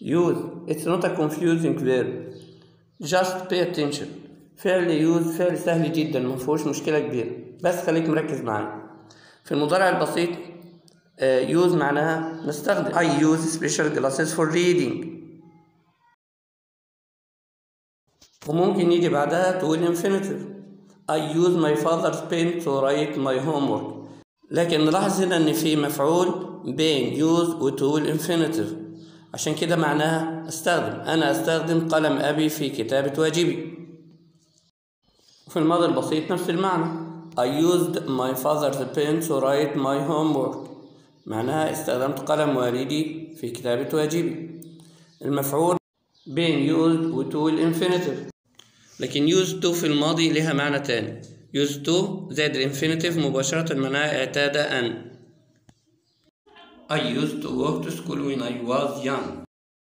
use it's not a confusing verb just pay attention فعل use فعل سهل جدا ما فيهوش مشكلة كبيرة بس خليك مركز معايا في المضارع البسيط آه، use معناها نستخدم I use special glasses for reading وممكن يجي بعدها تقول infinitive I use my father's pen to write my homework لكن نلاحظ هنا ان في مفعول بين use وتقول infinitive عشان كده معناها استخدم انا استخدم قلم ابي في كتابة واجبي وفي الماضي البسيط نفس المعنى I used my father's pen to write my homework معناها استخدمت قلم والدي في كتابة واجبي المفعول بين used وتقول infinitive لكن used to في الماضي لها معنى تاني used to زائد الانفينيتيف مباشرة معناها اعتاد أن I used to walk to school when I was young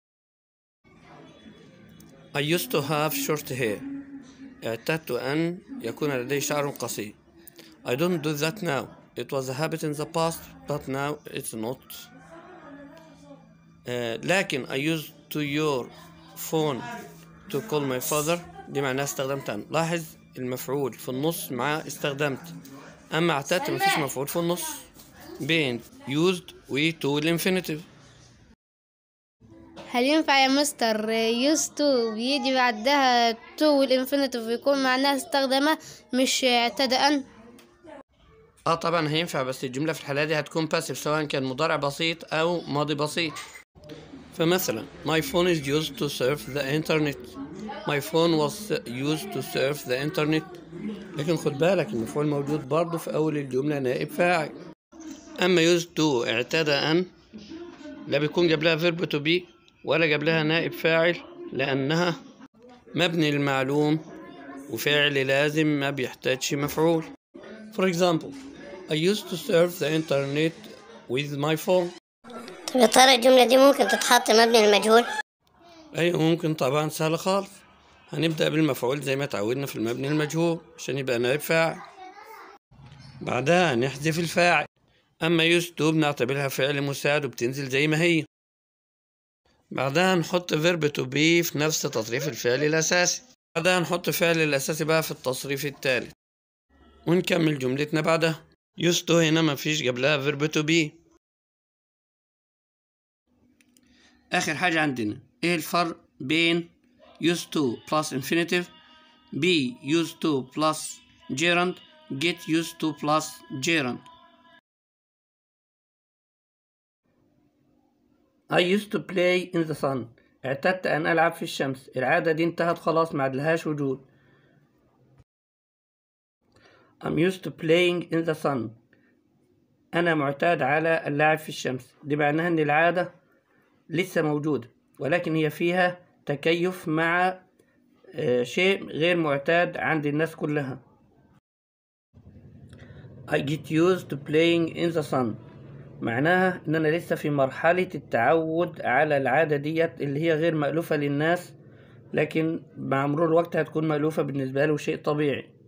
I used to have short hair اعتدت أن يكون لدي شعر قصير I don't do that now It was a habit in the past but now it's not آه، لكن I used to your phone to call my father دي معناها استخدمت أن لاحظ المفعول في النص مع استخدمت أما اعتدت مفيش مفعول في النص بين used و to الانفينيتيف هل ينفع يا مستر used to بيجي بعدها to والانفينيتيف يكون معناها استخدمه مش اعتدى أن اه طبعا هينفع بس الجملة في الحالة دي هتكون باسف سواء كان مضارع بسيط أو ماضي بسيط فمثلا my phone is used to surf the internet my phone was used to surf the internet لكن خد بالك المفعول موجود برضه في أول الجملة نائب فاعل أما used to اعتدى أن لا بيكون جاب لها verb to be ولا جاب لها نائب فاعل لأنها مبني للمعلوم وفعل لازم ما بيحتاجش مفعول For example I used to surf the internet with my phone طب يا ترى الجملة دي ممكن تتحط مبني للمجهول أيوة ممكن طبعا سهلة خالص هنبدأ بالمفعول زي ما اتعودنا في المبني المجهول عشان يبقى نائب فاعل بعدها نحذف الفاعل أما يستو بنعتبرها فعل مساعد وبتنزل زي ما هي بعدها نحط فيرب تو بي في نفس تصريف الفعل الأساسي بعدها نحط فعل الأساسي بقى في التصريف التالت ونكمل جملتنا بعدها يستو هنا مفيش قبلها فيرب تو بي آخر حاجة عندنا إيه الفرق بين used to plus infinitive be used to plus gerund get used to plus gerund I used to play in the sun اعتدت أن ألعب في الشمس العادة دي انتهت خلاص ما عادلهاش وجود I'm used to playing in the sun أنا معتاد على اللعب في الشمس دي معناها إن العادة لسه موجودة ولكن هي فيها تكيف مع آه، شيء غير معتاد عند الناس كلها I get used to playing in the sun معناها ان انا لسه في مرحلة التعود على العادة ديت اللي هي غير مألوفة للناس لكن مع مرور الوقت هتكون مألوفة بالنسبة له شيء طبيعي